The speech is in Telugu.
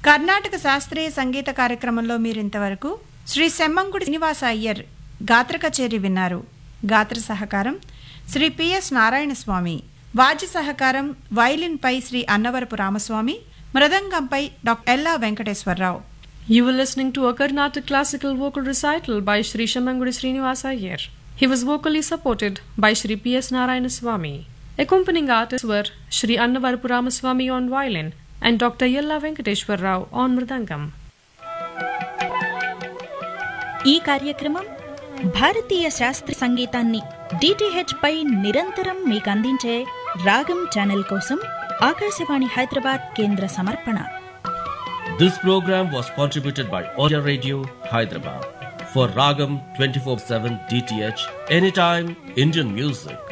కర్ణాటక శాస్త్రీయ సంగీత కార్యక్రమంలో మీరింతవరకు శ్రీ సెమ్మంగుడి శ్రీనివాస అయ్యర్ గాత్ర కచేరి విన్నారు గాత్ర సహకారం శ్రీ పిఎస్ నారాయణ స్వామి వాద్య సహకారం వైలిన్పై శ్రీ అన్నవరపు రామస్వామి మృదంగంపై doctor Yella Venkateswara Rao You were listening to a Carnatic classical vocal recital by Sri Shamangudi Srinivasa Iyer. He was vocally supported by Sri P.S. Narayana Swami. Accompanying artists were Sri Annavarapu Ramaswamy on violin and Dr. Yella Venkateshwar Rao on mridangam. ఈ కార్యక్రమం భారతీయ శాస్త్రీయ సంగీతాన్ని డిటిహెచ్ పై నిరంతరం మీకు అందించే రాగం ఛానల్ కోసం ఆకాశవాణి హైదరాబాద్ కేంద్ర సమర్పణ This program was contributed by Audio Radio, Hyderabad. For Ragam 24 7 DTH, anytime Indian music.